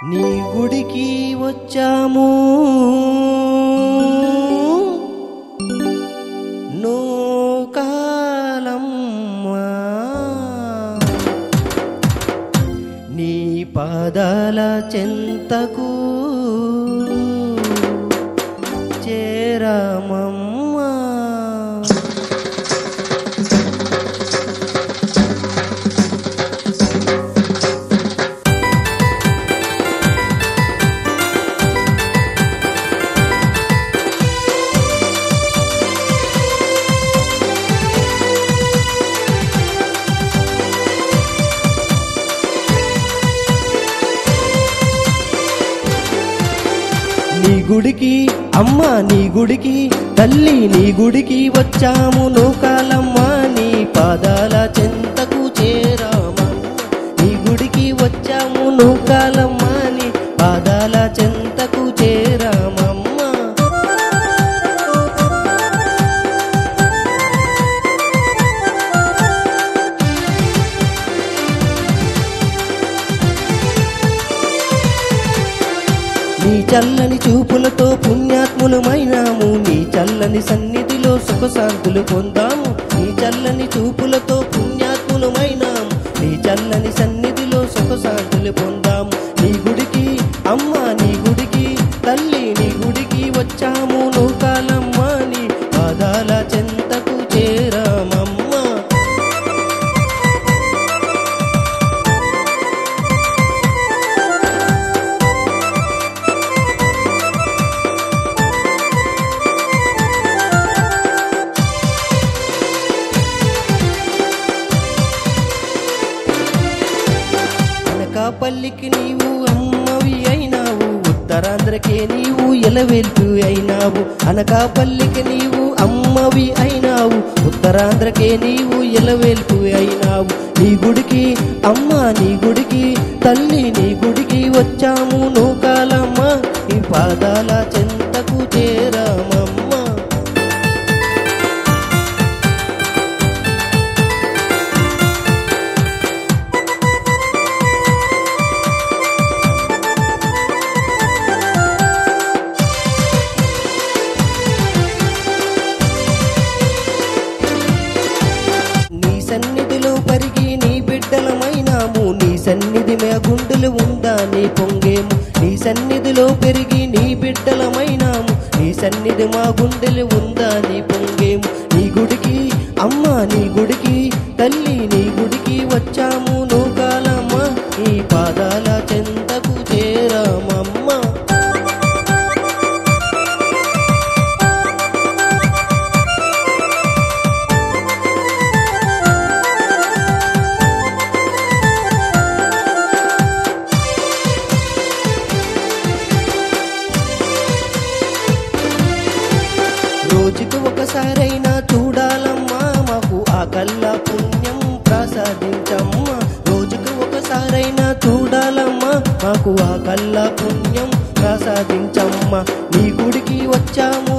నీ గుడికి వచ్చాము నూకాలమ్మా నీ పాదాల చెంతకు చేరమమ్మా నీ గుడికి అమ్మ నీ గుడికి తల్లి నీ గుడికి వచ్చాము నూకాలమ్మ నీ పాదాల చెంతకు చేరామమ్మ నీ గుడికి వచ్చాము నూకాలమ్మ నీ పాదాల చెంతకు చేరామమ్మ నీ చల్లని చూపులతో పుణ్యాత్ములమైనాము నీ చల్లని సన్నిధిలో సుఖశాంతులు పొందాము నీ చల్లని చూపులతో పుణ్యాత్ములమైనాము నీ చల్లని సన్నిధిలో సుఖశాంతులు పొందాము నీ గుడికి అమ్మ నీ గుడికి తల్లి నీ గుడికి వచ్చాము నూకాలమ్మ నీ పాదాల చెంతకు చేరామమ్మ అనకాపల్లికి నీవు అమ్మవి అయినావు ఉత్తరాంధ్రకే నీవు ఎలవెల్పు అయినావు అనకాపల్లికి నీవు అమ్మవి అయినావు ఉత్తరాంధ్రకే నీవు ఎలవెల్పు అయినావు నీ గుడికి అమ్మ నీ గుడికి తల్లి నీ గుడికి వచ్చాము నూకాలమ్మ నీ పాదాల చెంతకు చేరామమ్మ నీ సన్నిధిలో పరిగి నీ బిడ్డలమైనాము నీ సన్నిధి మే గుండెలు ఉందా నీ పొంగేము నీ సన్నిధిలో పెరిగి నీ బిడ్డలమైనాము నీ సన్నిధి మా గుండెలు ఉందా నీ పొంగేము నీ గుడికి అమ్మ నీ గుడికి తల్లి నీ గుడికి వచ్చాము నూకాలమ్మ నీ పాదాల చెంతకు చేరామమ్మ రోజుకు ఒకసారైనా చూడాలమ్మా మాకు ఆ కల్లా పుణ్యం ప్రసాదించమ్మా రోజుకు ఒకసారైనా చూడాలమ్మా మాకు ఆ కల్లా పుణ్యం ప్రసాదించమ్మా నీ గుడికి వచ్చాము